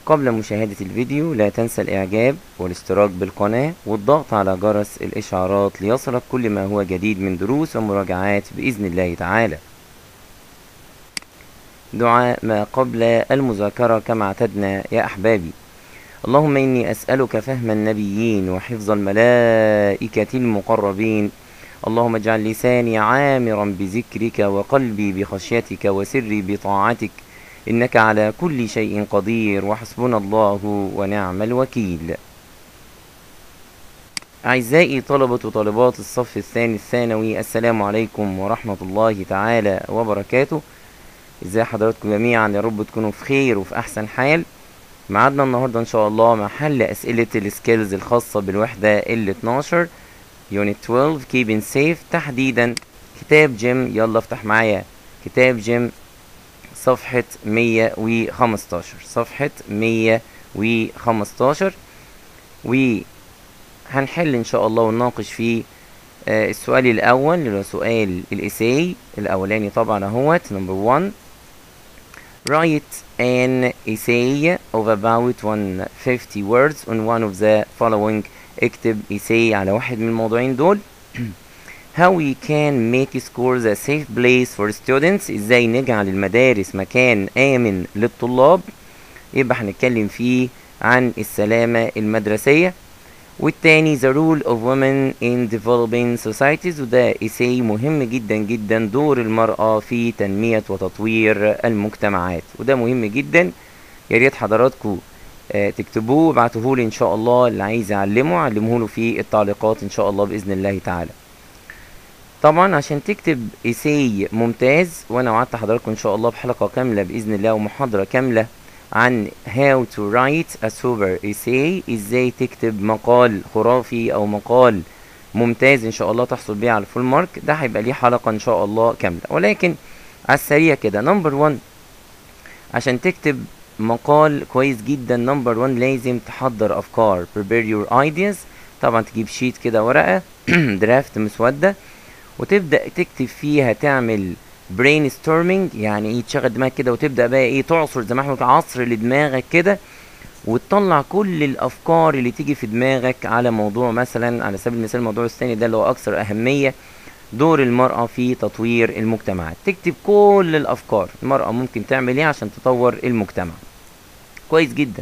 قبل مشاهدة الفيديو لا تنسى الإعجاب والاشتراك بالقناة والضغط على جرس الإشعارات ليصلك كل ما هو جديد من دروس ومراجعات بإذن الله تعالى دعاء ما قبل المذاكرة كما اعتدنا يا أحبابي اللهم إني أسألك فهم النبيين وحفظ الملائكة المقربين اللهم اجعل لساني عامرا بذكرك وقلبي بخشيتك وسري بطاعتك إنك على كل شيء قدير وحسبنا الله ونعم الوكيل أعزائي طلبة وطالبات الصف الثاني الثانوي السلام عليكم ورحمة الله تعالى وبركاته ازاي حضراتكم جميعا يا رب تكونوا في خير وفي أحسن حال معادنا النهاردة إن شاء الله مع حل أسئلة السكيلز الخاصة بالوحدة ال 12 يونت 12 keeping safe تحديدا كتاب جيم يلا افتح معايا كتاب جيم صفحة 115 صفحة 115 وهنحل إن شاء الله ونناقش فيه آه السؤال الأول اللي هو سؤال الإساي الأولاني طبعا أهوت نمبر 1 Write an essay of about 150 words on one of the following اكتب essay على واحد من الموضوعين دول how we can make schools a safe place for students ازاي نجعل المدارس مكان آمن للطلاب يبقى هنتكلم فيه عن السلامة المدرسية والتاني the role of women in developing societies وده essay مهم جدا جدا دور المرأة في تنمية وتطوير المجتمعات وده مهم جدا يا ريت حضراتكم آه تكتبوه وابعتوه لي ان شاء الله اللي عايز يعلمه علمه له في التعليقات ان شاء الله باذن الله تعالى طبعا عشان تكتب ايساي ممتاز وانا وعدت حضراتكم ان شاء الله بحلقه كامله باذن الله ومحاضره كامله عن how to write a super essay ازاي تكتب مقال خرافي او مقال ممتاز ان شاء الله تحصل بيه على الفول مارك ده هيبقى ليه حلقه ان شاء الله كامله ولكن على السريع كده نمبر 1 عشان تكتب مقال كويس جدا نمبر 1 لازم تحضر افكار prepare your ideas طبعا تجيب شيت كده ورقه درافت مسوده وتبدا تكتب فيها تعمل برين ستورمنج يعني ايه تشغل دماغك كده وتبدا بقى ايه تعصر زي ما احنا عصر لدماغك كده وتطلع كل الافكار اللي تيجي في دماغك على موضوع مثلا على سبيل المثال الموضوع الثاني ده اللي هو اكثر اهميه دور المرأة في تطوير المجتمعات تكتب كل الأفكار المرأة ممكن تعمل ايه عشان تطور المجتمع كويس جدا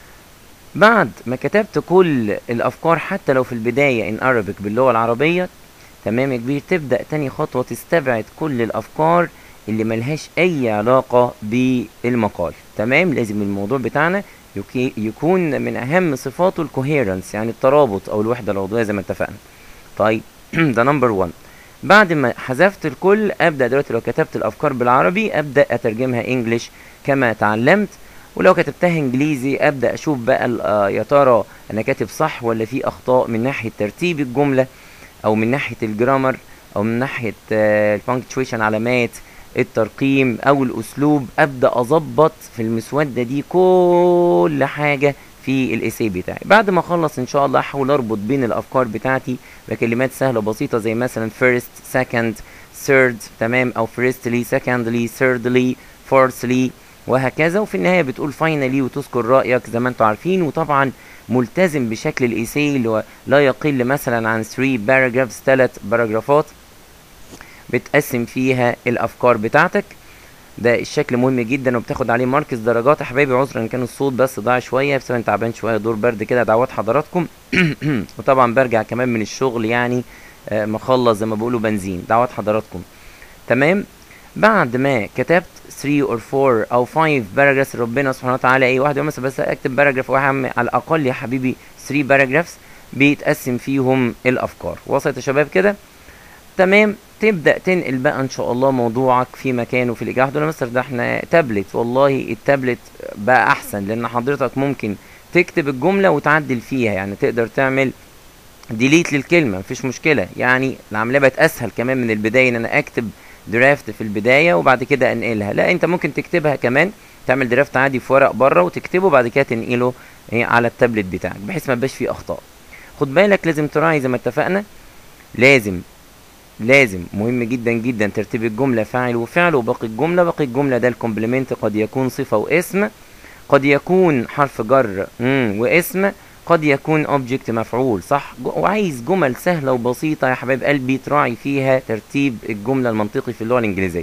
بعد ما كتبت كل الأفكار حتى لو في البداية in Arabic باللغة العربية تمام يا كبير تبدأ تاني خطوة تستبعد كل الأفكار اللي ملهاش أي علاقة بالمقال تمام لازم الموضوع بتاعنا يكون من أهم صفاته الكوهيرنس يعني الترابط أو الوحدة العضوية زي ما اتفقنا طيب ده نمبر 1 بعد ما حذفت الكل ابدا دلوقتي لو كتبت الافكار بالعربي ابدا اترجمها انجليش كما تعلمت ولو كتبتها انجليزي ابدا اشوف بقى يا ترى انا كاتب صح ولا في اخطاء من ناحيه ترتيب الجمله او من ناحيه الجرامر او من ناحيه البانكتويشن علامات الترقيم او الاسلوب ابدا اظبط في المسوده دي كل حاجه في الايساي بتاعي بعد ما اخلص ان شاء الله احاول اربط بين الافكار بتاعتي بكلمات سهله بسيطه زي مثلا first second third تمام او firstly secondly thirdly fourthly وهكذا وفي النهايه بتقول finally وتذكر رايك زي ما انتم عارفين وطبعا ملتزم بشكل الايساي اللي لا يقل مثلا عن 3 باراجرافز 3 باراجرافات بتقسم فيها الافكار بتاعتك ده الشكل مهم جدا وبتاخد عليه ماركس درجات يا حبايبي عذرا كان الصوت بس ضاع شويه بسبب ان تعبان شويه دور برد كده دعوات حضراتكم وطبعا برجع كمان من الشغل يعني آه مخلص زي ما بيقولوا بنزين دعوات حضراتكم تمام بعد ما كتبت 3 اور 4 او 5 باراجرافز ربنا سبحانه وتعالى ايه واحد مثلا بس اكتب باراجراف واحد على الاقل يا حبيبي 3 باراجرافز بيتقسم فيهم الافكار وصلت يا شباب كده تمام تبدا تنقل بقى ان شاء الله موضوعك في مكانه في الاجابه دول مستر ده احنا تابلت والله التابلت بقى احسن لان حضرتك ممكن تكتب الجمله وتعدل فيها يعني تقدر تعمل ديليت للكلمه مفيش مشكله يعني العمليه بقت اسهل كمان من البدايه ان انا اكتب درافت في البدايه وبعد كده انقلها لا انت ممكن تكتبها كمان تعمل درافت عادي في ورق بره وتكتبه بعد كده تنقله على التابلت بتاعك بحيث ما يبقاش فيه اخطاء خد بالك لازم تراعي زي ما اتفقنا لازم لازم مهم جدا جدا ترتيب الجملة فاعل وفعل وباقي الجملة باقي الجملة ده الكومبلمنت قد يكون صفة واسم قد يكون حرف جر مم. واسم قد يكون اوبجكت مفعول صح جو- وعايز جمل سهله وبسيطه يا حبايب قلبي تراعي فيها ترتيب الجمله المنطقي في اللغه الانجليزيه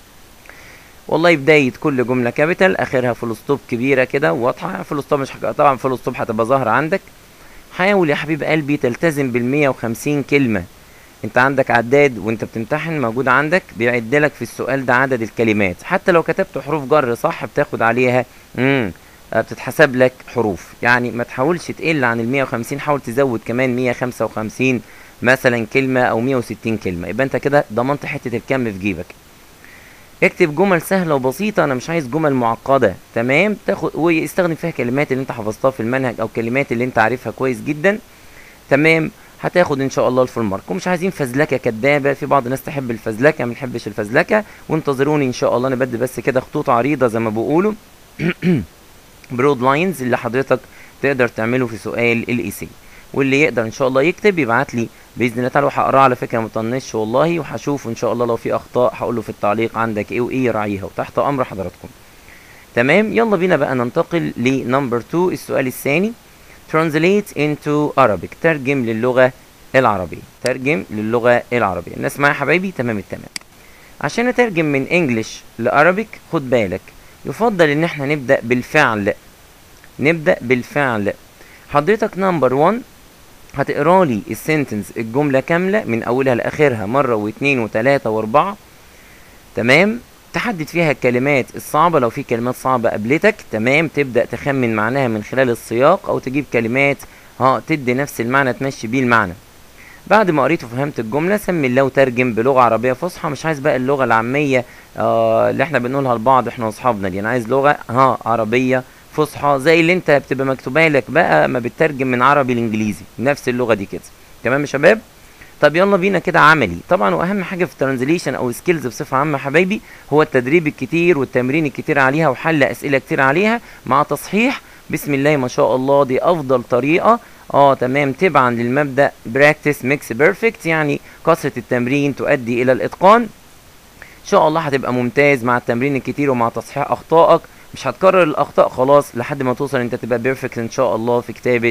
والله بداية كل جملة كابيتال آخرها فول ستوب كبيرة كده واضحة فول ستوب مش حاجة طبعا فول ستوب هتبقى ظاهرة عندك حاول يا حبيب قلبي تلتزم بال 150 كلمة انت عندك عداد وانت بتمتحن موجود عندك بيعد لك في السؤال ده عدد الكلمات حتى لو كتبت حروف جر صح بتاخد عليها امم بتتحسب لك حروف يعني ما تحاولش تقل عن ال 150 حاول تزود كمان 155 مثلا كلمة او 160 كلمة يبقى انت كده ضمنت حتة الكم في جيبك اكتب جمل سهلة وبسيطة انا مش عايز جمل معقدة تمام تاخد ويستخدم فيها كلمات اللي انت حفظتها في المنهج او كلمات اللي انت عارفها كويس جدا تمام هتاخد ان شاء الله الفول مارك ومش عايزين فزلكه كدابه في بعض الناس تحب الفزلكه ما بنحبش الفزلكه وانتظروني ان شاء الله انا بدي بس كده خطوط عريضه زي ما بيقولوا برود لاينز اللي حضرتك تقدر تعمله في سؤال الاي سي واللي يقدر ان شاء الله يكتب يبعت لي باذن الله تعالى وهقراه على فكره ما تطنش والله وهشوف ان شاء الله لو في اخطاء هقول له في التعليق عندك ايه وايه يراعيها وتحت امر حضراتكم تمام يلا بينا بقى ننتقل لنمبر 2 السؤال الثاني translate into Arabic ترجم للغة العربية ترجم للغة العربية الناس معايا يا حبايبي تمام التمام عشان اترجم من انجلش لارابيك خد بالك يفضل ان احنا نبدأ بالفعل نبدأ بالفعل حضرتك نمبر 1 هتقرا لي السنتنس الجملة كاملة من اولها لاخرها مرة واثنين وثلاثة واربعة تمام تحدد فيها الكلمات الصعبة لو في كلمات صعبة قابلتك تمام تبدأ تخمن معناها من خلال السياق أو تجيب كلمات ها تدي نفس المعنى تمشي بيه المعنى بعد ما قريت وفهمت الجملة سمي الله وترجم بلغة عربية فصحى مش عايز بقى اللغة العامية آه اللي احنا بنقولها لبعض احنا واصحابنا دي انا عايز لغة ها عربية فصحى زي اللي انت بتبقى مكتوبة لك بقى ما بتترجم من عربي لانجليزي نفس اللغة دي كده تمام يا شباب طب يلا بينا كده عملي طبعا واهم حاجه في الترانزليشن او سكيلز بصفه عامه حبايبي هو التدريب الكتير والتمرين الكتير عليها وحل اسئله كتير عليها مع تصحيح بسم الله ما شاء الله دي افضل طريقه اه تمام تبعا للمبدا براكتس ميكس بيرفكت يعني كثره التمرين تؤدي الى الاتقان ان شاء الله هتبقى ممتاز مع التمرين الكتير ومع تصحيح اخطائك مش هتكرر الاخطاء خلاص لحد ما توصل انت تبقى بيرفكت ان شاء الله في كتابه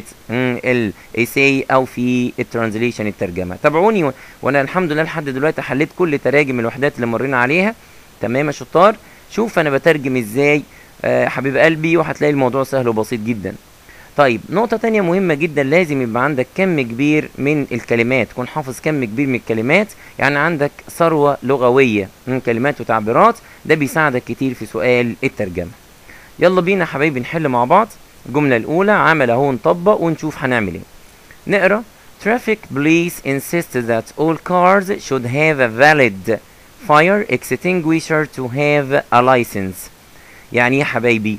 الايساي او في الترانزليشن الترجمه تابعوني و... وانا الحمد لله لحد دلوقتي حليت كل تراجم الوحدات اللي مرينا عليها تمام يا شطار شوف انا بترجم ازاي آه حبيب قلبي وهتلاقي الموضوع سهل وبسيط جدا طيب نقطة تانية مهمة جدا لازم يبقى عندك كم كبير من الكلمات تكون حافظ كم كبير من الكلمات يعني عندك ثروة لغوية من كلمات وتعبيرات ده بيساعدك كتير في سؤال الترجمة يلا بينا حبايبي نحل مع بعض الجملة الأولى عمل أهو نطبق ونشوف هنعمل إيه نقرا Traffic police insist that all cars should have a valid fire extinguisher to have a license يعني ايه يا حبايبي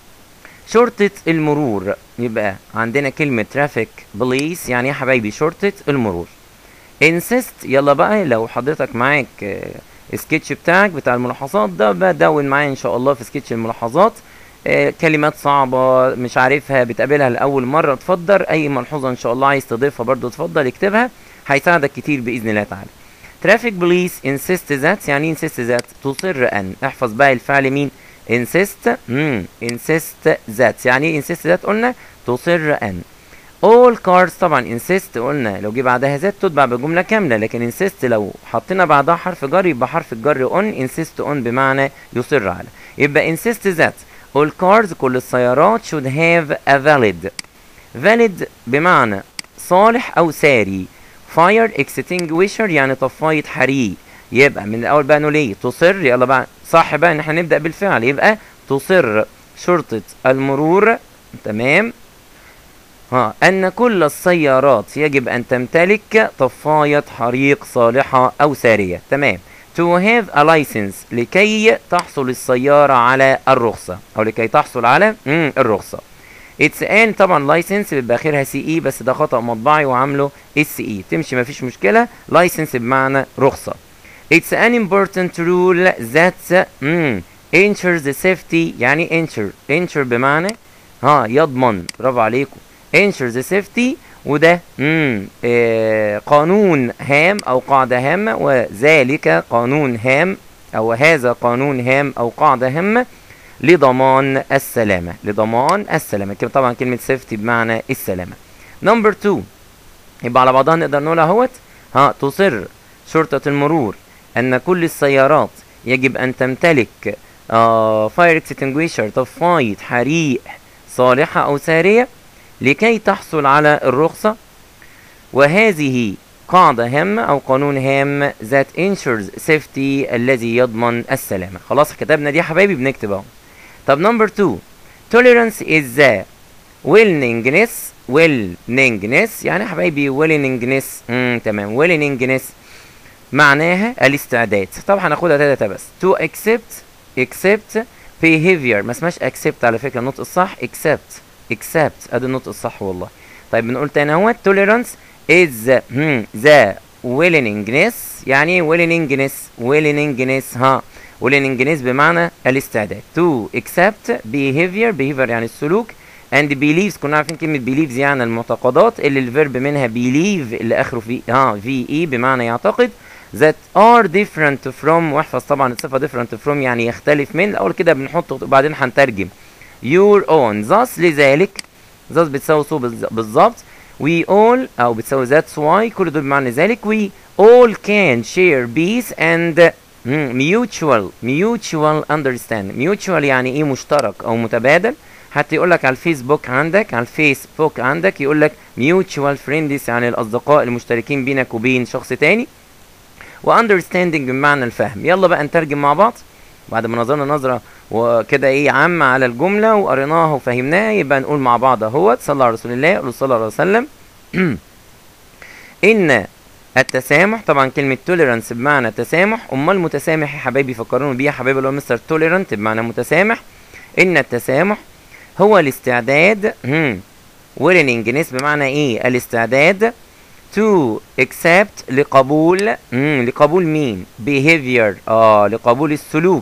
شرطة المرور يبقى عندنا كلمة traffic police يعني ايه يا حبايبي شرطة المرور insist يلا بقى لو حضرتك معاك آه، السكتش بتاعك بتاع الملاحظات ده بقى دون معايا ان شاء الله في سكتش الملاحظات آه، كلمات صعبة مش عارفها بتقابلها لأول مرة اتفضل أي ملحوظة إن شاء الله عايز تضيفها برضو اتفضل اكتبها هيساعدك كتير بإذن الله تعالى traffic police insist that يعني insist that تصر أن احفظ بقى الفعل مين insist مم. insist that يعني ايه insist that قلنا تصر أن all cars طبعا insist قلنا لو جه بعدها ذات تتبع بجملة كاملة لكن insist لو حطينا بعدها حرف جر يبقى حرف الجر on insist on بمعنى يصر على يبقى insist that all cars كل السيارات should have a valid valid بمعنى صالح أو ساري fire extinguisher يعني طفاية حريق يبقى من الأول بقى نقول إيه تصر يلا بقى صح بقى إن إحنا نبدأ بالفعل يبقى تصر شرطة المرور تمام ها أن كل السيارات يجب أن تمتلك طفاية حريق صالحة أو سارية تمام to have a license لكي تحصل السيارة على الرخصة أو لكي تحصل على مم الرخصة اتس ان طبعا license بيبقى اخرها سي اي بس ده خطأ مطبعي وعامله اس اي تمشي مفيش مشكلة license بمعنى رخصة It's an important rule that mm, ensures the safety يعني ensure ensure بمعنى ها يضمن برافو عليكم ensure the safety وده مم آه قانون هام او قاعدة هامة وذلك قانون هام او هذا قانون هام او قاعدة هامة لضمان السلامة لضمان السلامة كده طبعا كلمة safety بمعنى السلامة نمبر 2 يبقى على بعضها نقدر نقول اهوت ها تصر شرطة المرور أن كل السيارات يجب أن تمتلك فاير اكستنجويشر طفاية حريق صالحة أو سارية لكي تحصل على الرخصة وهذه قاعدة هامة أو قانون هام that ensures safety الذي يضمن السلامة خلاص كتبنا دي يا حبايبي بنكتب اهو طب نمبر 2 tolerance is the willingness willingness يعني يا حبايبي willingness امم تمام willingness معناها الاستعداد طبعا هناخدها تلاتة بس to accept accept behavior ما اسمهاش accept على فكرة النطق الصح accept accept ادي النطق الصح والله طيب بنقول تاني اهوت tolerance is hmm, the willingness يعني ايه willingness willingness ها willingness بمعنى الاستعداد to accept behavior behavior يعني السلوك and beliefs كنا عارفين كلمة beliefs يعني المعتقدات اللي الفيرب منها believe اللي اخره في ها في اي بمعنى يعتقد that are different from واحفظ طبعا الصفة different from يعني يختلف من الاول كده بنحط وبعدين هنترجم your own thus لذلك thus بتساوي so بالظبط we all او بتساوي that's why كل دول بمعنى ذلك we all can share peace and mutual mutual understand mutual يعني ايه مشترك او متبادل حتى يقول لك على الفيسبوك عندك على الفيسبوك عندك يقول لك mutual friends يعني الاصدقاء المشتركين بينك وبين شخص تاني واندرستاندنج بمعنى الفهم يلا بقى نترجم مع بعض بعد ما نظرنا نظره وكده ايه عامه على الجمله وقريناها وفهمناها يبقى نقول مع بعض اهوت صلى على رسول الله قولوا صلى الله عليه وسلم ان التسامح طبعا كلمة tolerance بمعنى تسامح أمال المتسامح يا حبايبي فكروني بيها حبايبي اللي هو مستر tolerant بمعنى متسامح إن التسامح هو الاستعداد willingness بمعنى إيه الاستعداد to accept لقبول مم. لقبول مين behavior اه لقبول السلوك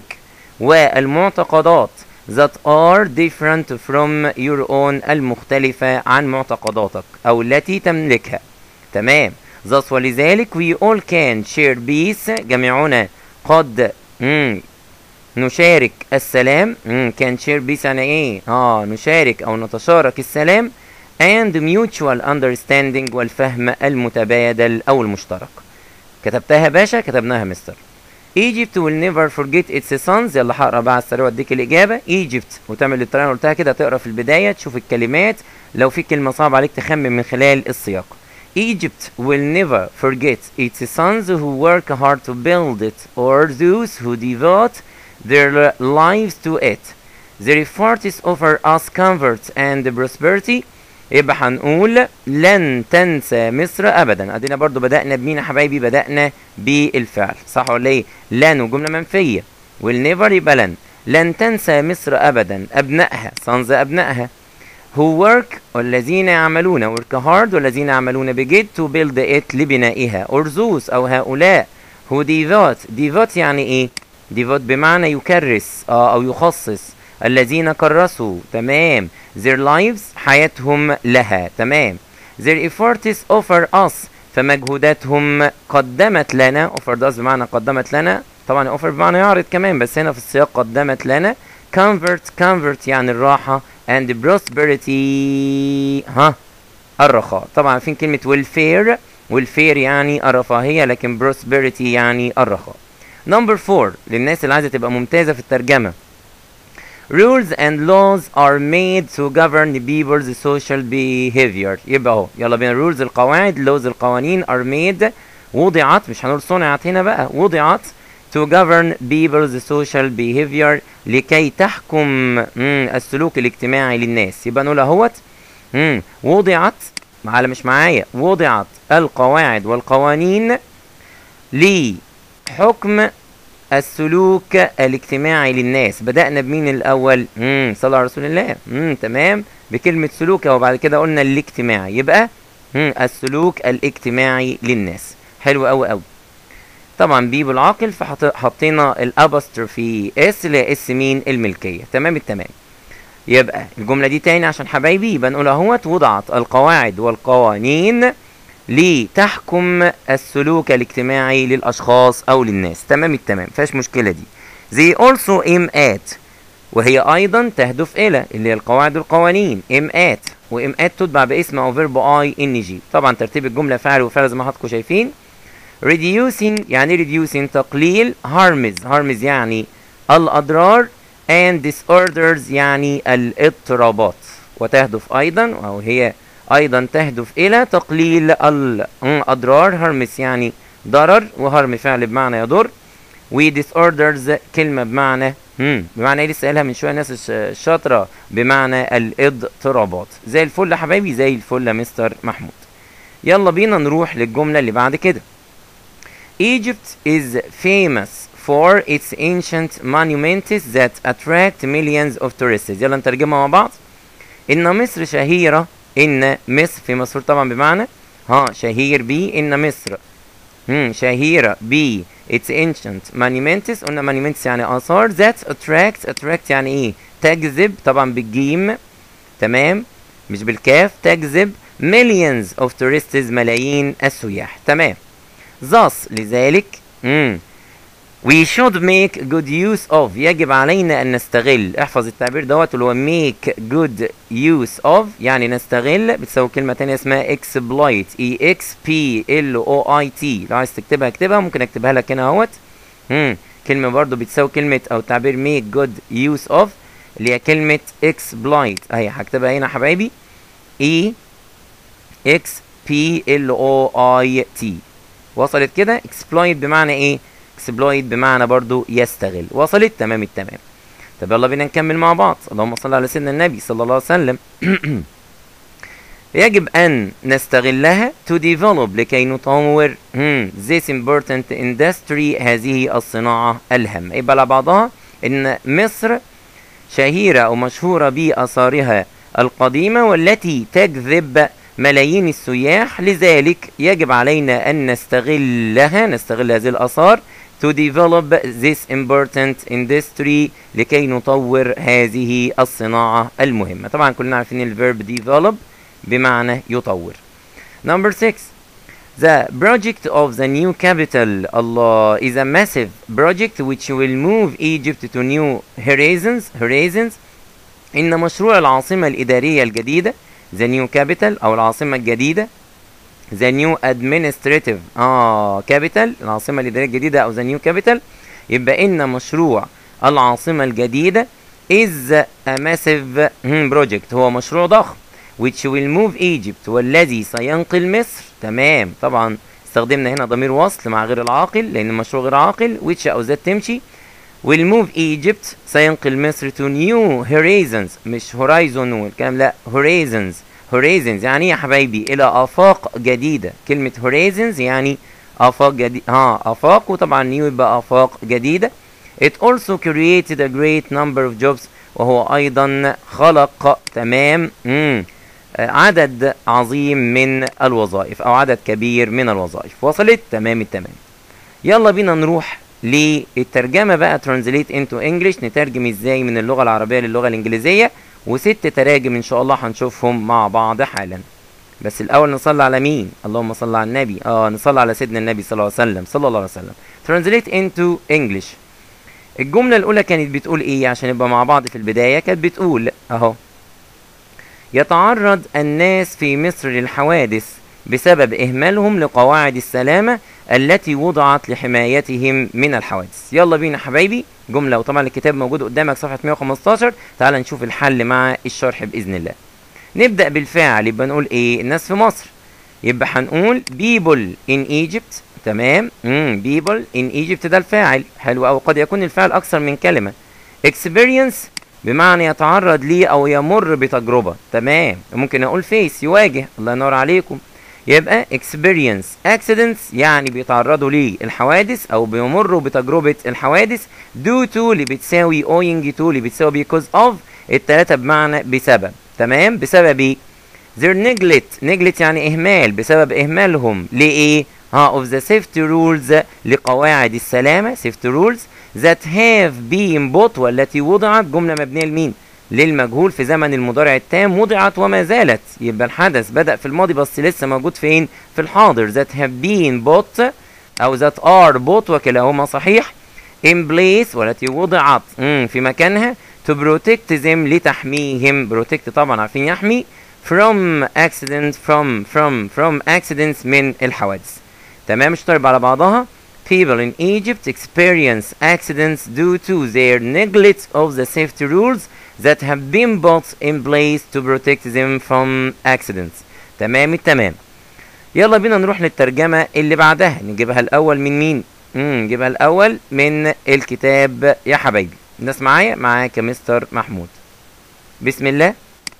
والمعتقدات that are different from your own المختلفة عن معتقداتك أو التي تملكها تمام thus ولذلك we all can share peace جميعنا قد مم. نشارك السلام مم. can share peace يعني ايه اه نشارك او نتشارك السلام and mutual understanding والفهم المتبادل او المشترك كتبتها يا باشا كتبناها مستر Egypt will never forget its sons يلا هقرا بقى على السريع واديك الاجابه Egypt وتعمل الطريقه اللي قلتها كده تقرا في البدايه تشوف الكلمات لو في كلمه صعبه عليك تخمن من خلال السياق Egypt will never forget its sons who work hard to build it or those who devote their lives to it. Their efforts offer us comfort and prosperity يبقى هنقول لن تنسى مصر ابدا ادينا برضو بدأنا بمين يا حبايبي بدأنا بالفعل صح ولا ايه لن وجملة منفية والنيفر يبقى لن لن تنسى مصر ابدا ابنائها صنز ابنائها who work والذين يعملون work hard والذين يعملون بجد to build it لبنائها or those او هؤلاء who devote devote يعني ايه devote بمعنى يكرس آه او يخصص الذين كرسوا تمام their lives حياتهم لها تمام their efforts offer us فمجهوداتهم قدمت لنا offered us بمعنى قدمت لنا طبعا offer بمعنى يعرض كمان بس هنا في السياق قدمت لنا convert convert يعني الراحة and prosperity ها الرخاء طبعا عارفين كلمة welfare welfare يعني الرفاهية لكن prosperity يعني الرخاء number four للناس اللي عايزة تبقى ممتازة في الترجمة rules and laws are made to govern people's social behavior يبقى اهو يلا بينا rules القواعد laws القوانين are made وضعت مش هنقول صنعت هنا بقى وضعت to govern people's social behavior لكي تحكم مم السلوك الاجتماعي للناس يبقى نقول اهوت مم وضعت على مش معايا وضعت القواعد والقوانين لحكم السلوك الاجتماعي للناس بدأنا بمين الأول؟ امم صلى على رسول الله امم تمام بكلمة سلوك وبعد كده قلنا الاجتماعي يبقى امم السلوك الاجتماعي للناس حلو قوي قوي طبعا بي بالعاقل فحطينا الابستروفي اس اللي هي اس مين الملكية تمام التمام يبقى الجملة دي تاني عشان حبايبي يبقى نقول اهوت وضعت القواعد والقوانين لتحكم السلوك الاجتماعي للأشخاص أو للناس تمام التمام فيهاش مشكلة دي they also aim at وهي أيضا تهدف إلى اللي هي القواعد والقوانين ام ات وام ات تتبع باسم أو فيرب اي ان جي طبعا ترتيب الجملة فعل وفعل زي ما حضراتكم شايفين reducing يعني reducing تقليل harms harms يعني الأضرار and disorders يعني الاضطرابات وتهدف أيضا أو هي أيضا تهدف إلى تقليل الأضرار harms يعني ضرر وهرم فعل بمعنى يضر و disorders كلمة بمعنى هم بمعنى ايه لسه قايلها من شوية الناس الشاطرة بمعنى الاضطرابات زي الفل يا حبايبي زي الفل يا مستر محمود يلا بينا نروح للجملة اللي بعد كده Egypt is famous for its ancient monuments that attract millions of tourists يلا نترجمها مع بعض إن مصر شهيرة إن مصر في مصر طبعا بمعنى ها شهير بي إن مصر هم شهيرة ب its ancient monuments قلنا monuments يعني آثار that attract attract يعني إيه تجذب طبعا بالجيم تمام مش بالكاف تجذب millions of tourists ملايين السياح تمام thus لذلك مم. we should make good use of يجب علينا أن نستغل احفظ التعبير دوت اللي هو make good use of يعني نستغل بتساوي كلمة تانية اسمها exploit e x p l o i t لو عايز تكتبها اكتبها ممكن اكتبها لك هنا اهوت مم. كلمة برضو بتساوي كلمة أو تعبير make good use of اللي هي كلمة exploit اهي هكتبها هنا حبايبي e x p l o i t وصلت كده exploit بمعنى ايه exploit بمعنى برضو يستغل وصلت تمام التمام طب يلا بينا نكمل مع بعض اللهم صل على سيدنا النبي صلى الله عليه وسلم يجب أن نستغلها to develop لكي نطور hmm, this important industry هذه الصناعة الهامة يبقى على بعضها إن مصر شهيرة أو مشهورة بآثارها القديمة والتي تجذب ملايين السياح لذلك يجب علينا أن نستغلها نستغل هذه الآثار to develop this important industry لكي نطور هذه الصناعة المهمة طبعا كلنا عارفين الفيرب develop بمعنى يطور number 6 The project of the new capital Allah is a massive project which will move Egypt to new horizons horizons إن مشروع العاصمة الإدارية الجديدة the new capital أو العاصمة الجديدة the new administrative اه capital العاصمة الإدارية الجديدة أو the new capital يبقى إن مشروع العاصمة الجديدة is a massive project هو مشروع ضخم which will move Egypt والذي سينقل مصر تمام طبعا استخدمنا هنا ضمير وصل مع غير العاقل لأن المشروع غير عاقل which أو ذات تمشي will move Egypt سينقل مصر to new horizons مش horizon والكلام لا horizons horizons يعني ايه يا حبايبي الى افاق جديده كلمه horizons يعني افاق جديده ها افاق وطبعا نيو يبقى افاق جديده it also created a great number of jobs وهو ايضا خلق تمام مم. عدد عظيم من الوظائف او عدد كبير من الوظائف وصلت تمام التمام يلا بينا نروح للترجمه بقى translate into English نترجم ازاي من اللغه العربيه للغه الانجليزيه وست تراجم ان شاء الله هنشوفهم مع بعض حالا بس الاول نصلي على مين اللهم صل على النبي اه نصلي على سيدنا النبي صلى الله عليه وسلم صلى الله عليه وسلم translate into English الجملة الأولى كانت بتقول إيه عشان نبقى مع بعض في البداية كانت بتقول أهو يتعرض الناس في مصر للحوادث بسبب إهمالهم لقواعد السلامة التي وضعت لحمايتهم من الحوادث يلا بينا حبايبي جملة وطبعا الكتاب موجود قدامك صفحة 115 تعال نشوف الحل مع الشرح بإذن الله نبدأ بالفاعل يبقى نقول إيه الناس في مصر يبقى هنقول people in Egypt تمام امم people in Egypt ده الفاعل حلو أو قد يكون الفاعل أكثر من كلمة experience بمعنى يتعرض ليه أو يمر بتجربة تمام ممكن أقول face يواجه الله ينور عليكم يبقى experience accidents يعني بيتعرضوا للحوادث او بيمروا بتجربة الحوادث due to اللي بتساوي owing to اللي بتساوي because of التلاتة بمعنى بسبب تمام بسبب ايه their neglect neglect يعني اهمال بسبب اهمالهم لايه ها of the safety rules لقواعد السلامة safety rules that have been put والتي وضعت جملة مبنية لمين للمجهول في زمن المضارع التام وضعت وما زالت يبقى الحدث بدأ في الماضي بس لسه موجود فين في الحاضر that have been put أو that are put وكلاهما صحيح in place والتي وضعت في مكانها to protect them لتحميهم protect طبعا عارفين يحمي from accidents from from from accidents من الحوادث تمام مش طيب على بعضها people in Egypt experience accidents due to their neglect of the safety rules that have been put in place to protect them from accidents تمام التمام يلا بينا نروح للترجمة اللي بعدها نجيبها الأول من مين؟ امم نجيبها الأول من الكتاب يا حبايبي الناس معايا؟ معاك يا مستر محمود بسم الله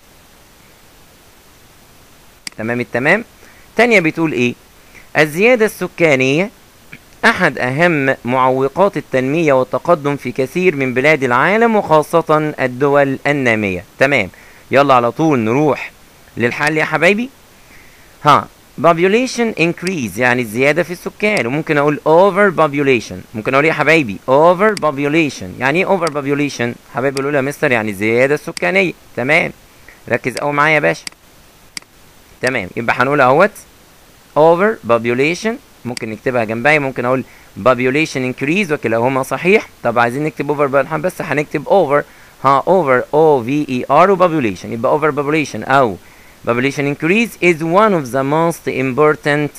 تمام التمام تانية بتقول ايه؟ الزيادة السكانية أحد أهم معوقات التنمية والتقدم في كثير من بلاد العالم وخاصة الدول النامية تمام يلا على طول نروح للحل يا حبايبي ها population increase يعني الزيادة في السكان وممكن أقول over population ممكن أقول إيه يا حبايبي over population يعني إيه over population حبايبي بيقولوا يا مستر يعني الزيادة السكانية تمام ركز أوي معايا يا باشا تمام يبقى هنقول أهوت over population ممكن نكتبها جنبها ممكن أقول population increase وكلاهما صحيح طب عايزين نكتب over بقى بس هنكتب over ها over O V E R و population يبقى over population أو population increase is one of the most important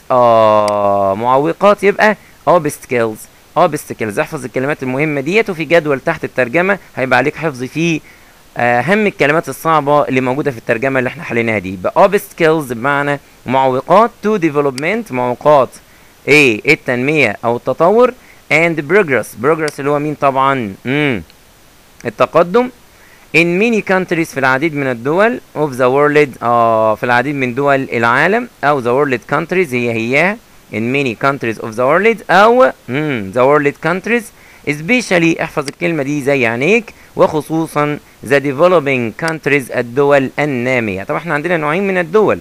آه معوقات يبقى obstacles obstacles احفظ الكلمات المهمة ديت وفي جدول تحت الترجمة هيبقى عليك حفظ فيه أهم الكلمات الصعبة اللي موجودة في الترجمة اللي احنا حليناها دي يبقى obstacles بمعنى معوقات to development معوقات ايه التنمية أو التطور and progress progress اللي هو مين طبعا مم. التقدم in many countries في العديد من الدول of the world آه في العديد من دول العالم أو the world countries هي هي in many countries of the world أو مم, the world countries especially احفظ الكلمة دي زي عينيك وخصوصا the developing countries الدول النامية طبعا احنا عندنا نوعين من الدول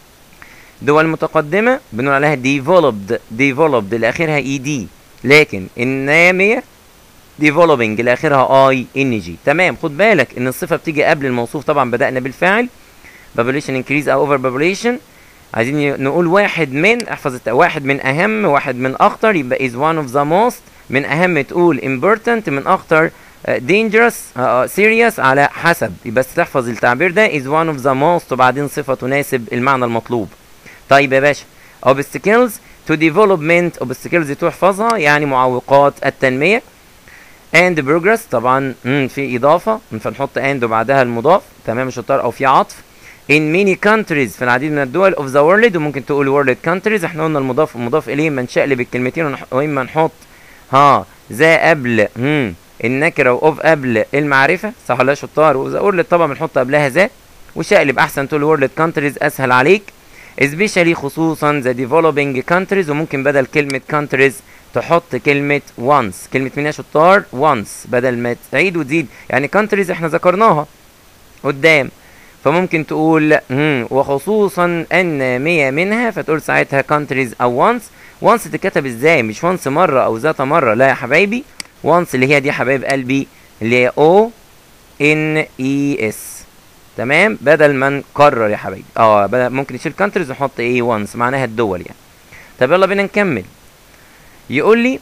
دول متقدمة بنقول عليها developed developed اللي آخرها اي دي لكن النامية developing اللي اخرها اي ان جي تمام خد بالك ان الصفه بتيجي قبل الموصوف طبعا بدانا بالفاعل population increase او over population عايزين نقول واحد من احفظ الت... واحد من اهم واحد من اخطر يبقى is one of the most من اهم تقول important من اخطر uh, dangerous uh, serious على حسب بس تحفظ التعبير ده is one of the most وبعدين صفه تناسب المعنى المطلوب طيب يا باشا obstacles to development obstacles تحفظها يعني معوقات التنميه and progress طبعا مم في اضافه فنحط and وبعدها المضاف تمام يا شطار او في عطف in many countries في العديد من الدول of the world وممكن تقول world countries احنا قلنا المضاف المضاف اليه ما نشقلب الكلمتين واما نحط ها ذا قبل مم النكره واوف قبل المعرفه صح ولا شطار وذا world طبعا بنحط قبلها ذا وشقلب احسن تقول world countries اسهل عليك especially خصوصا the developing countries وممكن بدل كلمه countries تحط كلمة once كلمة مين يا شطار once بدل ما تعيد وتزيد يعني countries احنا ذكرناها قدام فممكن تقول مم. وخصوصا النامية منها فتقول ساعتها countries او once once تتكتب ازاي مش once مرة او ذات مرة لا يا حبايبي once اللي هي دي حبايب قلبي اللي هي o n e s تمام بدل ما نكرر يا حبايبي اه بدل ممكن نشيل countries ونحط ايه once معناها الدول يعني طب يلا بينا نكمل يقول لي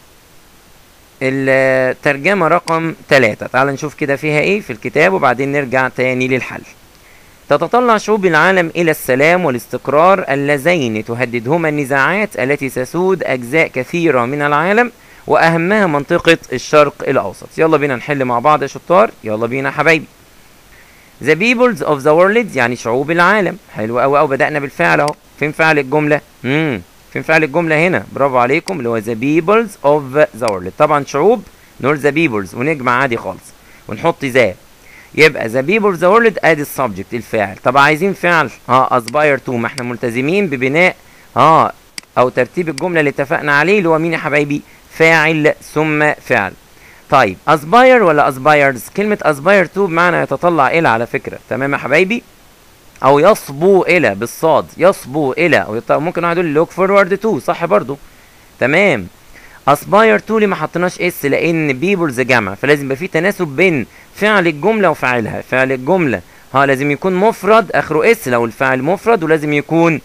الترجمة رقم ثلاثة تعال نشوف كده فيها ايه في الكتاب وبعدين نرجع تاني للحل تتطلع شعوب العالم إلى السلام والاستقرار اللذين تهددهما النزاعات التي تسود أجزاء كثيرة من العالم وأهمها منطقة الشرق الأوسط يلا بينا نحل مع بعض يا شطار يلا بينا حبايبي The peoples of the world يعني شعوب العالم حلو أوي أوي بدأنا بالفعل أهو فين فعل الجملة؟ امم فين فعل الجملة هنا برافو عليكم اللي هو the peoples of the world طبعا شعوب نقول the peoples ونجمع عادي خالص ونحط ذا يبقى the people of the world ادي السبجكت الفاعل طب عايزين فعل اه aspire to ما احنا ملتزمين ببناء اه او ترتيب الجملة اللي اتفقنا عليه اللي هو مين يا حبايبي فاعل ثم فعل طيب aspire ولا aspires كلمة aspire to بمعنى يتطلع الى على فكرة تمام يا حبايبي او يصبو الى بالصاد يصبو الى او يط... ممكن واحد يقول لوك فورورد تو صح برضو تمام اسباير تو ليه ما حطيناش اس لان بيبلز جمع فلازم يبقى في تناسب بين فعل الجمله وفاعلها فعل الجمله ها لازم يكون مفرد اخره اس لو الفاعل مفرد ولازم يكون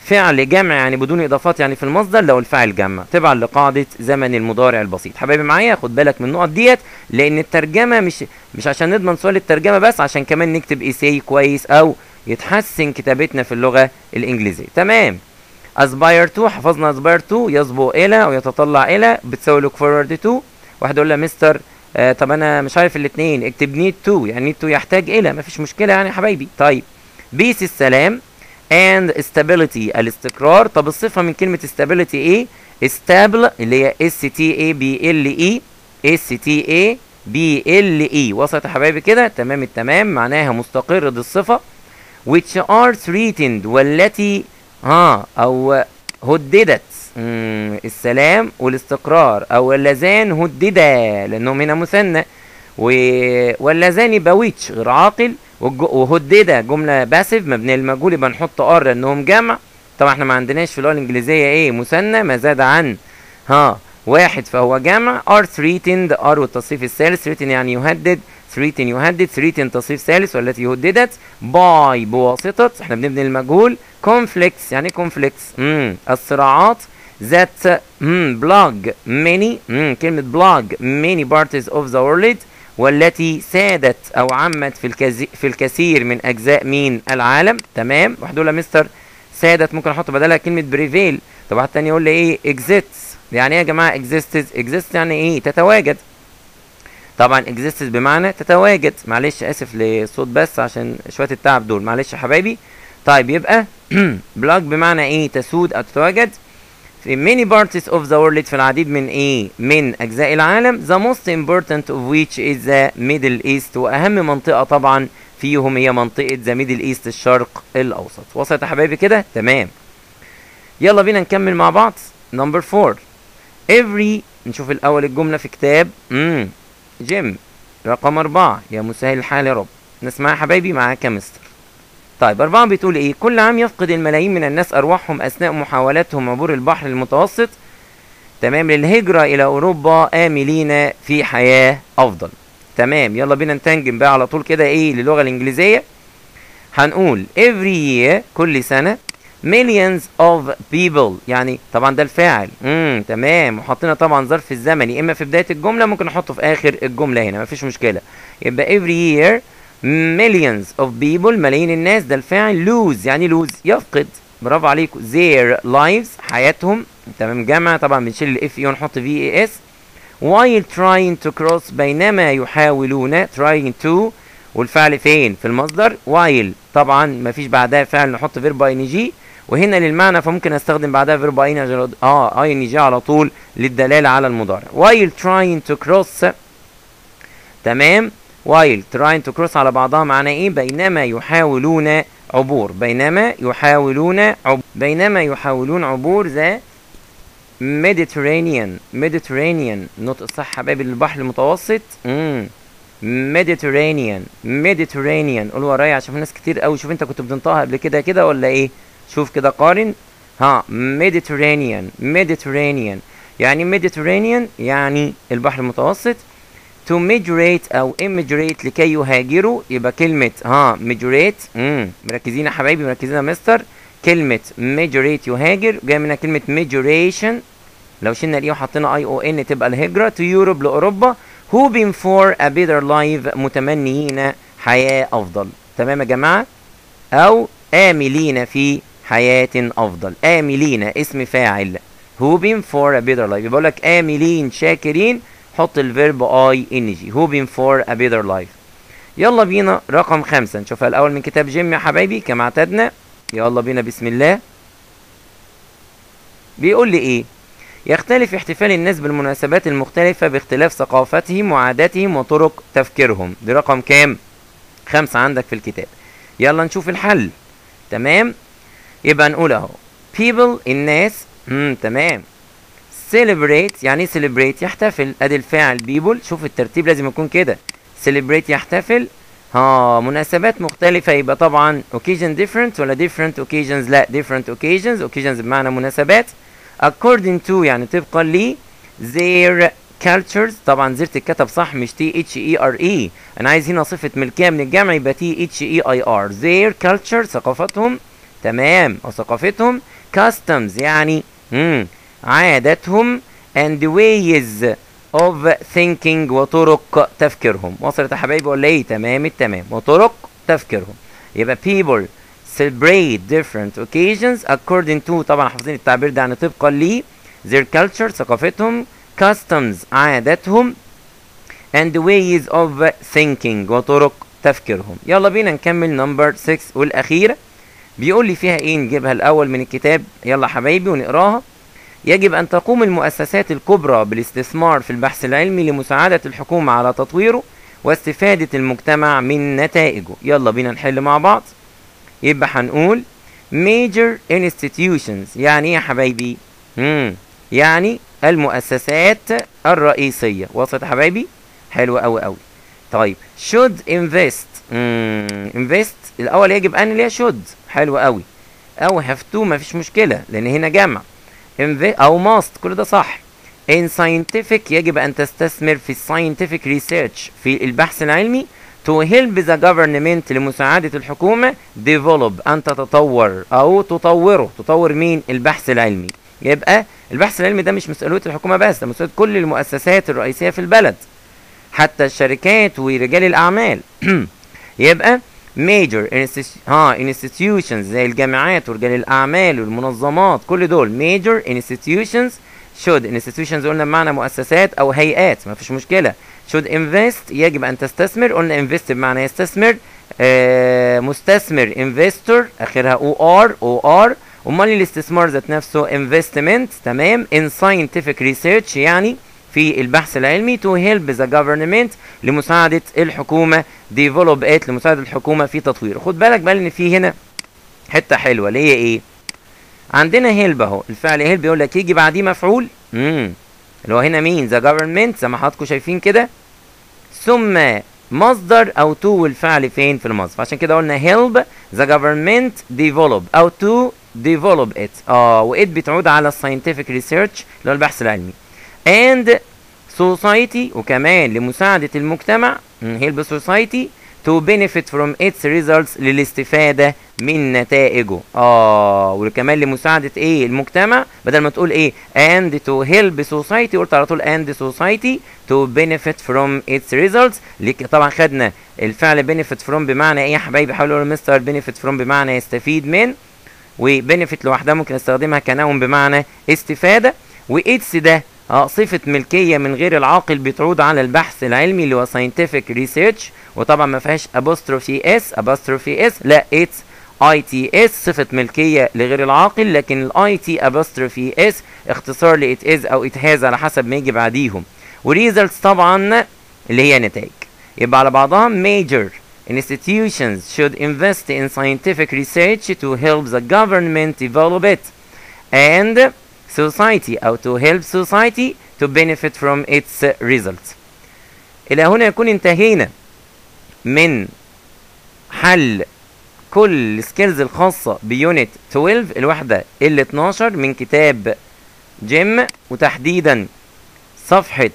فعل جمع يعني بدون اضافات يعني في المصدر لو الفاعل جمع تبعا لقاعده زمن المضارع البسيط حبايبي معايا خد بالك من النقط ديت لان الترجمه مش مش عشان نضمن سؤال الترجمه بس عشان كمان نكتب ايساي كويس او يتحسن كتابتنا في اللغه الانجليزيه تمام aspire to حفظنا aspire to يصبو الى او يتطلع الى بتساوي look forward to واحد يقول له مستر آه طب انا مش عارف الاثنين اكتب need to يعني need to يحتاج الى مفيش مشكله يعني يا حبايبي طيب بيس السلام and stability الاستقرار طب الصفه من كلمه stability ايه stable اللي هي s t a b l e s t a b l e وصلت يا حبايبي كده تمام التمام معناها مستقر دي الصفه which are threatened والتي ها او هددت مم، السلام والاستقرار او اللذان هددا لانهم هنا مثنى و... واللذان يبقى ويتش غير عاقل والج... وهددا جمله باسيف مبنيه للمجهول يبقى نحط ار لانهم جمع طبعا احنا ما عندناش في اللغه الانجليزيه ايه مثنى ما زاد عن ها واحد فهو جمع ار threatened ار والتصريف الثالث threaten يعني يهدد threaten يهدد threaten تصريف ثالث والتي هددت باي بواسطة احنا بنبني المجهول conflicts يعني conflicts امم الصراعات that امم blog many امم كلمة blog many parties of the world والتي سادت او عمت في الكزي في الكثير من اجزاء مين العالم تمام واحد يقول مستر سادت ممكن احط بدلها كلمة بريفيل طب واحد تاني يقول لي ايه exists يعني ايه يا جماعة exists exists يعني ايه تتواجد طبعا exists بمعنى تتواجد معلش اسف للصوت بس عشان شويه التعب دول معلش يا حبايبي طيب يبقى بلاج بمعنى ايه تسود او تتواجد في many parts of the world في العديد من ايه من اجزاء العالم the most important of which is the middle east واهم منطقه طبعا فيهم هي منطقه the middle east الشرق الاوسط وصلت يا حبايبي كده تمام يلا بينا نكمل مع بعض نمبر 4 every نشوف الاول الجمله في كتاب امم جيم رقم أربعة يا مسهل الحال يا رب نسمع يا حبايبي معاك يا مستر طيب أربعة بتقول إيه كل عام يفقد الملايين من الناس أرواحهم أثناء محاولاتهم عبور البحر المتوسط تمام للهجرة إلى أوروبا آملين في حياة أفضل تمام يلا بينا نتنجم بقى على طول كده إيه للغة الإنجليزية هنقول every year كل سنة millions of people يعني طبعا ده الفاعل امم تمام وحطينا طبعا ظرف الزمني اما في بدايه الجمله ممكن نحطه في اخر الجمله هنا مفيش مشكله يبقى every year millions of people ملايين الناس ده الفاعل lose يعني lose يفقد برافو عليكم their lives حياتهم تمام جمع طبعا بنشيل الاف اي ونحط في اي اس while trying to cross بينما يحاولون trying to والفعل فين في المصدر while طبعا مفيش بعدها فعل نحط فيرب اي جي وهنا للمعنى فممكن استخدم بعدها فيرب اي اه اي جي على طول للدلاله على المضارع while trying to cross تمام while trying to cross على بعضها معناه ايه بينما يحاولون عبور بينما يحاولون عب... بينما يحاولون عبور ذا Mediterranean Mediterranean نطق صح حبايبي للبحر المتوسط امم Mediterranean Mediterranean قول ورايا عشان في ناس كتير قوي شوف انت كنت بتنطقها قبل كده كده ولا ايه شوف كده قارن ها Mediterranean Mediterranean يعني Mediterranean يعني البحر المتوسط to migrate او immigrate لكي يهاجروا يبقى كلمة ها migrate امم مركزين يا حبايبي مركزين يا مستر كلمة migrate يهاجر جاي منها كلمة migration لو شلنا الاي وحطينا اي او ان تبقى الهجرة to Europe لاوروبا hoping for a better life متمنيين حياة افضل تمام يا جماعة او املين في حياة افضل املين اسم فاعل hoping for a better life بيقول لك املين شاكرين حط الفيرب اي ان جي hoping for a better life يلا بينا رقم خمسة نشوفها الأول من كتاب جيم يا حبايبي كما اعتدنا يلا بينا بسم الله بيقول لي ايه يختلف احتفال الناس بالمناسبات المختلفة باختلاف ثقافتهم وعاداتهم وطرق تفكيرهم دي رقم كام خمسة عندك في الكتاب يلا نشوف الحل تمام يبقى نقول اهو people الناس امم تمام celebrate يعني ايه celebrate يحتفل ادي الفاعل people شوف الترتيب لازم يكون كده celebrate يحتفل ها مناسبات مختلفة يبقى طبعا occasion different ولا different occasions لا different occasions occasions بمعنى مناسبات according to يعني طبقا ل their cultures طبعا زرت الكتب صح مش تي اتش اي ار اي انا عايز هنا صفة ملكية من الجمع يبقى تي اتش اي اي ار their culture ثقافتهم تمام او ثقافتهم customs يعني مم. عاداتهم and ways of thinking وطرق تفكيرهم وصلت يا حبايبي ولا ايه تمام التمام وطرق تفكيرهم يبقى people celebrate different occasions according to طبعا حافظين التعبير ده يعني طبقا ل their culture ثقافتهم customs عاداتهم and ways of thinking وطرق تفكيرهم يلا بينا نكمل نمبر 6 والأخيرة بيقول لي فيها ايه نجيبها الأول من الكتاب يلا حبايبي ونقراها يجب أن تقوم المؤسسات الكبرى بالاستثمار في البحث العلمي لمساعدة الحكومة على تطويره واستفادة المجتمع من نتائجه يلا بينا نحل مع بعض يبقى هنقول major institutions يعني ايه يا حبايبي مم. يعني المؤسسات الرئيسية وصلت يا حبايبي حلو قوي قوي طيب should invest مم. invest الأول يجب أن ليها should حلو قوي أو have to مفيش مشكلة لأن هنا جمع Inve- أو must كل ده صح in scientific يجب أن تستثمر في scientific research في البحث العلمي to help the government لمساعدة الحكومة develop أن تتطور أو تطوره تطور مين البحث العلمي يبقى البحث العلمي ده مش مسؤولية الحكومة بس ده مسؤولية كل المؤسسات الرئيسية في البلد حتى الشركات ورجال الأعمال يبقى major institu- ها institutions زي الجامعات ورجال الأعمال والمنظمات كل دول major institutions should institutions قلنا بمعنى مؤسسات أو هيئات ما فيش مشكلة should invest يجب أن تستثمر قلنا invest بمعنى يستثمر آه مستثمر investor آخرها OR OR أمال الاستثمار ذات نفسه investment تمام in scientific research يعني في البحث العلمي to help the government لمساعدة الحكومة develop it لمساعدة الحكومة في تطويره خد بالك بقى ان في هنا حتة حلوة اللي هي ايه عندنا help اهو الفعل help بيقول لك يجي بعديه مفعول امم اللي هو هنا مين the government زي ما حضراتكم شايفين كده ثم مصدر او to والفعل فين في المصدر فعشان كده قلنا help the government develop او to develop it اه و it بتعود على scientific research اللي هو البحث العلمي and society وكمان لمساعدة المجتمع مم، help society to benefit from its results للاستفادة من نتائجه اه وكمان لمساعدة ايه المجتمع بدل ما تقول ايه and to help society قلت على طول and society to benefit from its results لك طبعا خدنا الفعل benefit from بمعنى ايه يا حبايبي حاولوا يقولوا مستر benefit from بمعنى يستفيد من وبنفيت لوحدها ممكن استخدمها كنون بمعنى استفادة وإيتس ده اه صفة ملكية من غير العاقل بتعود على البحث العلمي اللي هو scientific research وطبعا ما فيهاش apostrophe s apostrophe s لا اتس اي تي اس صفة ملكية لغير العاقل لكن الاي تي apostrophe اس اختصار ل it is او it has على حسب ما يجي بعديهم وريزلتس طبعا اللي هي نتائج يبقى على بعضها major institutions should invest in scientific research to help the government develop it and society أو to help society to benefit from its results إلى هنا يكون انتهينا من حل كل السكيلز الخاصة بيونت 12 الوحدة ال 12 من كتاب جيم وتحديدا صفحة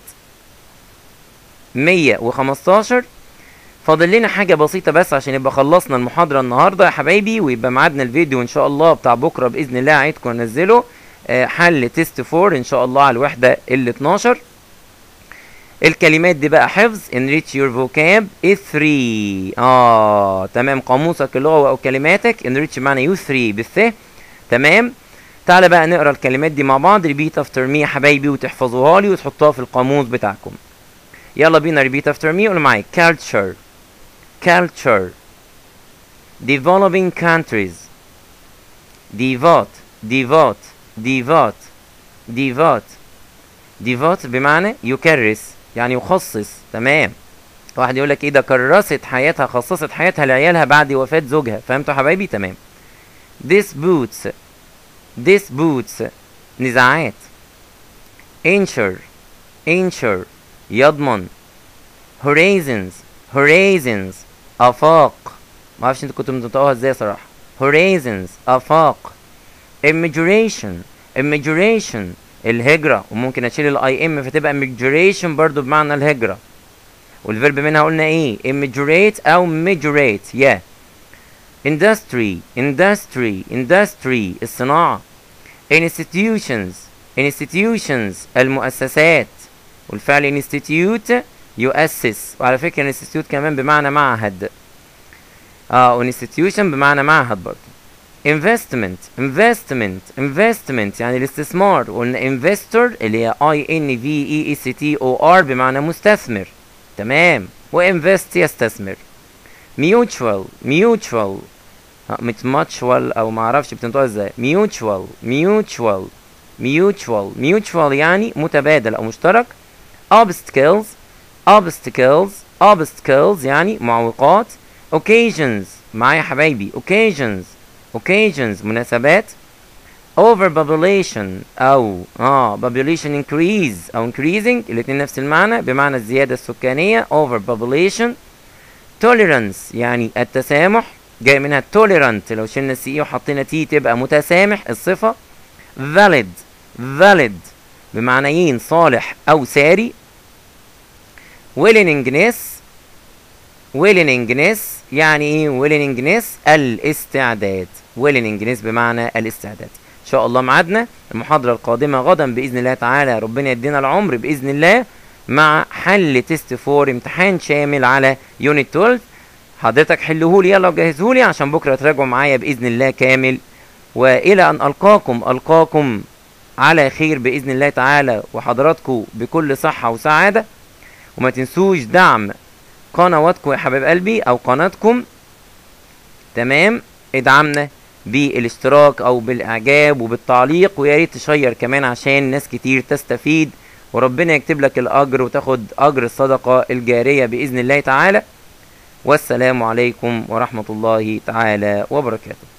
115 فاضل لنا حاجة بسيطة بس عشان يبقى خلصنا المحاضرة النهاردة يا حبايبي ويبقى ميعادنا الفيديو ان شاء الله بتاع بكرة بإذن الله عيدكم انزله آه، حل تيست 4 ان شاء الله على الوحدة ال 12 الكلمات دي بقى حفظ enrich your vocab is 3 اه تمام قاموسك اللغوي او كلماتك enrich معنى يو 3 بالث تمام تعالى بقى نقرا الكلمات دي مع بعض repeat after me يا حبايبي وتحفظوها لي وتحطوها في القاموس بتاعكم يلا بينا repeat after me قولوا معايا culture culture developing countries devote devote devote devote devote بمعنى يكرس يعني يخصص تمام واحد يقول لك ايه ده كرست حياتها خصصت حياتها لعيالها بعد وفاة زوجها فهمتوا يا حبايبي تمام disputes disputes نزاعات insure insure يضمن horizons horizons آفاق ما اعرفش انتوا كنتوا بتنطقوها ازاي صراحة horizons آفاق immigration immigration الهجرة وممكن اشيل الاي ام فتبقى immigration برضو بمعنى الهجرة والفيرب منها قلنا ايه immigrate او migrate yeah industry industry industry الصناعة institutions institutions المؤسسات والفعل institute يؤسس وعلى فكرة institute كمان بمعنى معهد اه institution بمعنى معهد برضه investment investment investment يعني الاستثمار قلنا investor اللي هي I N V E S T O R بمعنى مستثمر تمام وinvest يستثمر mutual mutual ها، مش mutual او ما اعرفش بتنطقها ازاي mutual mutual mutual mutual يعني متبادل او مشترك obstacles obstacles obstacles يعني معوقات occasions معايا يا حبايبي occasions occasions مناسبات overpopulation او اه population increase او increasing الاتنين نفس المعنى بمعنى الزيادة السكانية overpopulation tolerance يعني التسامح جاي منها tolerant لو شلنا السي اي وحطينا تي تبقى متسامح الصفة valid valid بمعنيين صالح او ساري willingness willingness يعني ايه willingness الاستعداد willingness بمعنى الاستعداد ان شاء الله ميعادنا المحاضرة القادمة غدا بإذن الله تعالى ربنا يدينا العمر بإذن الله مع حل تيست فور امتحان شامل على يونت 12 حضرتك حلهولي يلا وجهزهولي عشان بكرة تراجعوا معايا بإذن الله كامل وإلى أن ألقاكم ألقاكم على خير بإذن الله تعالى وحضراتكم بكل صحة وسعادة وما تنسوش دعم قنواتكم يا حبايب قلبي أو قناتكم تمام ادعمنا بالاشتراك او بالاعجاب وبالتعليق ويا ريت تشير كمان عشان ناس كتير تستفيد وربنا يكتب لك الاجر وتاخد اجر الصدقه الجاريه باذن الله تعالى والسلام عليكم ورحمه الله تعالى وبركاته